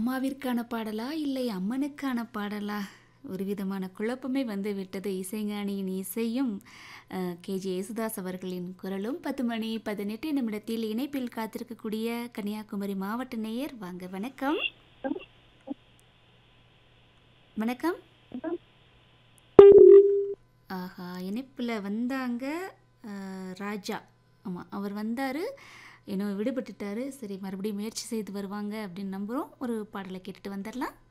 அம்மாவிற்கான பாடலா இல்லை அம்மனுக்கான பாடலா ஒரு விதமான குழப்பமே வந்து விட்டது இசைஞானியின் இசையும் கேஜி யேசுதாஸ் அவர்களின் குரலும் பத்து மணி பதினெட்டு நிமிடத்தில் இணைப்பில் காத்திருக்கக்கூடிய கன்னியாகுமரி மாவட்ட நேயர் வாங்க வணக்கம் வணக்கம் ஆஹா இணைப்பில் வந்தாங்க அஹ், ராஜா ஆமாம் அவர் வந்தார் இன்னும் விடுபட்டுட்டாரு சரி மறுபடியும் முயற்சி செய்து வருவாங்க அப்படின்னு நம்புகிறோம் ஒரு பாடலை கேட்டுட்டு வந்துடலாம்